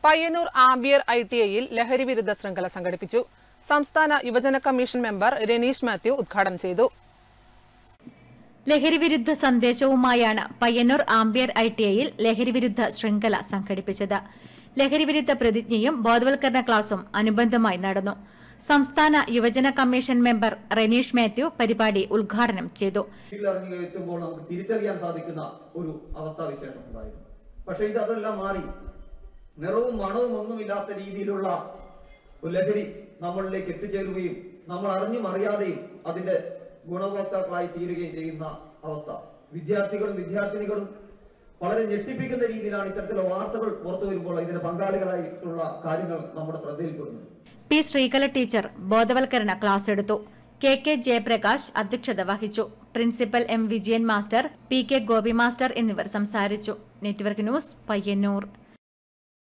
പയ്യന്നൂർ ആംബിയർ I T ഐയിൽ ലഹരി വിരുദ്ധ ശൃംഖല സംഘടിപ്പിച്ചു സംസ്ഥാന യുവജന കമ്മീഷൻ മെമ്പർ രനീഷ് മാത്യു ഉദ്ഘാടനം ചെയ്തു ലഹരിവിരുദ്ധ സന്ദേശവുമായാണ് പയ്യന്നൂർ ആംബിയർ ഐ ടി ഐയിൽ ലഹരിവിരുദ്ധ ശൃംഖല സംഘടിപ്പിച്ചത് ലഹരിവിരുദ്ധ പ്രതിജ്ഞയും ബോധവൽക്കരണ ക്ലാസും അനുബന്ധമായി നടന്നു സംസ്ഥാന യുവജന കമ്മീഷൻ മെമ്പർ റെനീഷ് മാത്യു പരിപാടി ഉദ്ഘാടനം ചെയ്തു ഇറങ്ങി എത്തുമ്പോൾ നമുക്ക് തിരിച്ചറിയാൻ സാധിക്കുന്ന ഒരു അവസ്ഥാവിശേഷം ഉണ്ടായിരുന്നു പക്ഷെ ഇത് അതെല്ലാം മാറി നിറവും മണവും ഒന്നുമില്ലാത്ത രീതിയിലുള്ള ഒരു ലഹരി നമ്മളിലേക്ക് എത്തിച്ചേരുകയും നമ്മൾ അറിഞ്ഞും അറിയാതെയും അതിന്റെ ഗുണഭോക്താക്കളായി തീരുകയും ചെയ്യുന്ന അവസ്ഥ വിദ്യാർത്ഥികളും വിദ്യാർത്ഥിനികളും വളരെ ഞെട്ടിപ്പിക്കുന്ന രീതിയിലാണ് ഇത്തരത്തിലുള്ള വാർത്തകൾ പുറത്തു വരുമ്പോൾ ഇതിന് പങ്കാളികളായിട്ടുള്ള കാര്യങ്ങൾ നമ്മുടെ ശ്രദ്ധയിൽപ്പെടുന്നത് പി ശ്രീകല ടീച്ചർ ബോധവൽക്കരണ ക്ലാസ് എടുത്തു കെ കെ ജയപ്രകാശ് അധ്യക്ഷത വഹിച്ചു principal M Vijayan master P K Gopi master എന്നിവർ സംസാരിച്ചു നെറ്റ്വർക്ക് ന്യൂസ് പയ്യന്നൂർ